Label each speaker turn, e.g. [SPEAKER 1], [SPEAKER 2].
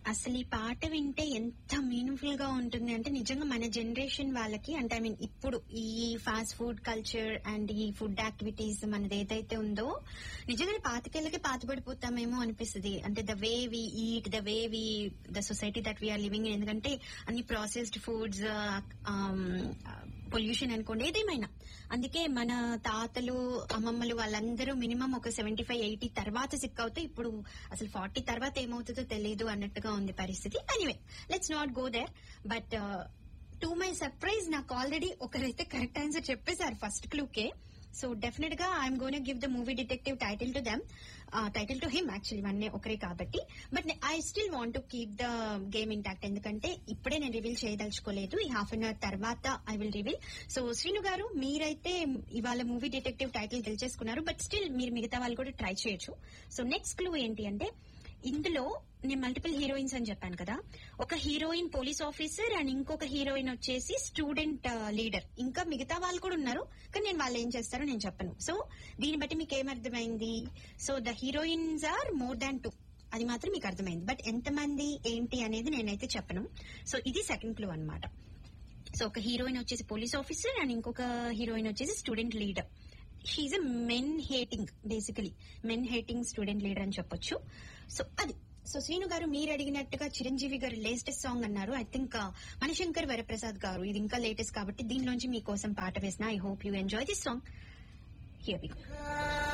[SPEAKER 1] అసలు ఈ పాట వింటే ఎంత మీనింగ్ఫుల్ గా ఉంటుంది అంటే నిజంగా మన జనరేషన్ వాళ్ళకి అంటే ఐ మీన్ ఇప్పుడు ఈ ఫాస్ట్ ఫుడ్ కల్చర్ అండ్ ఈ ఫుడ్ యాక్టివిటీస్ మనది ఏదైతే ఉందో నిజంగా పాతకెళ్ళకి పాతపడిపోతామేమో అనిపిస్తుంది అంటే the way we eat the way we the society that we are living ఎందుకంటే అన్ని ప్రాసెస్డ్ ఫుడ్స్ పొల్యూషన్ అనుకోండి ఏదేమైనా అందుకే మన తాతలు అమ్మమ్మలు వాళ్ళందరూ మినిమం ఒక సెవెంటీ ఫైవ్ ఎయిటీ తర్వాత సిక్ అవుతే ఇప్పుడు అసలు ఫార్టీ తర్వాత ఏమవుతుందో తెలియదు అన్నట్టుగా ఉంది పరిస్థితి anyway let's not go there but to my surprise నాకు ఆల్రెడీ ఒకరైతే కరెక్ట్ ఆన్సర్ చెప్పేశారు ఫస్ట్ క్లూకే సో డెఫినెట్ గా I'm gonna give the movie detective title to them title to him actually వన్నే ఒకరే కాబట్టి but I still want to keep the game intact ఎందుకంటే ఇప్పుడే నేను రివీల్ చేయదలుచుకోలేదు ఈ హాఫ్ అన్ అవర్ తర్వాత I will reveal so Srinu garu మీరైతే ఇవాళ movie detective title గెలిచేసుకున్నారు but still మీరు మిగతా వాళ్ళు కూడా ట్రై చేయొచ్చు సో నెక్స్ట్ క్లూ ఏంటి అంటే ఇందులో నేను మల్టిపుల్ హీరోయిన్స్ అని చెప్పాను కదా ఒక హీరోయిన్ పోలీస్ ఆఫీసర్ అండ్ ఇంకొక హీరోయిన్ వచ్చేసి స్టూడెంట్ లీడర్ ఇంకా మిగతా వాళ్ళు కూడా ఉన్నారు కానీ నేను వాళ్ళు ఏం చేస్తారో నేను చెప్పను సో దీన్ని బట్టి మీకు ఏమర్థమైంది so the heroines are more than two అది మాత్రం మీకు అర్థమైంది బట్ ఎంతమంది ఏంటి అనేది నేనైతే చెప్పను సో ఇది సెకండ్ క్లూ అన్నమాట సో ఒక హీరోయిన్ వచ్చేసి పోలీస్ ఆఫీసర్ అండ్ ఇంకొక హీరోయిన్ వచ్చేసి student leader she's a men hating basically men hating student leader అని చెప్పొచ్చు సో అది సో శ్రీను గారు మీరు అడిగినట్టుగా చిరంజీవి గారు లేటెస్ట్ సాంగ్ అన్నారు ఐ థింక్ మణిశంకర్ వరప్రసాద్ గారు ఇది ఇంకా లేటెస్ట్ కాబట్టి దీనిలోంచి మీకోసం పాట వేసిన I hope you enjoy this song here we